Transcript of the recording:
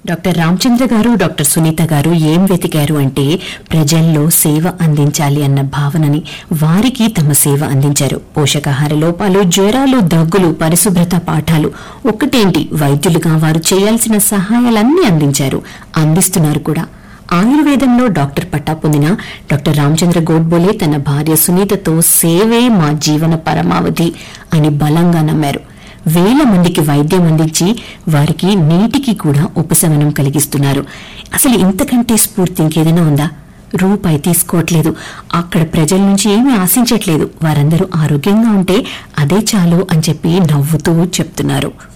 doctor Ramachandra గారు doctor Sunitha గారు ఏం వెతికారు అంటే ప్రజల్లో సేవ అందించాలి అన్న భావనని వారికి తమ సేవ అందించారు పోషకాహార లోపాలు జ్వరాలు దగ్గులు పరిశుభ్రత పాఠాలు ఒక్కటేంటి వైద్యులుగా వారు చేయాల్సిన సహాయాలన్నీ అందించారు అందిస్తున్నారు కూడా ఆయుర్వేదంలో డాక్టర్ పట్టా పొందిన డాక్టర్ రామచంద్ర గోడ్బోలే తన భార్య సునీతతో సేవే మా జీవన పరమావధి అని బలంగా నమ్మారు వేల మందికి వైద్యం అందించి వారికి నీటికి కూడా ఉపశమనం కలిగిస్తున్నారు అసలు ఇంతకంటే స్ఫూర్తి ఇంకేదైనా ఉందా రూపాయి తీసుకోవట్లేదు అక్కడ ప్రజల నుంచి ఏమీ ఆశించట్లేదు వారందరూ ఆరోగ్యంగా ఉంటే అదే చాలు అని చెప్పి నవ్వుతూ చెప్తున్నారు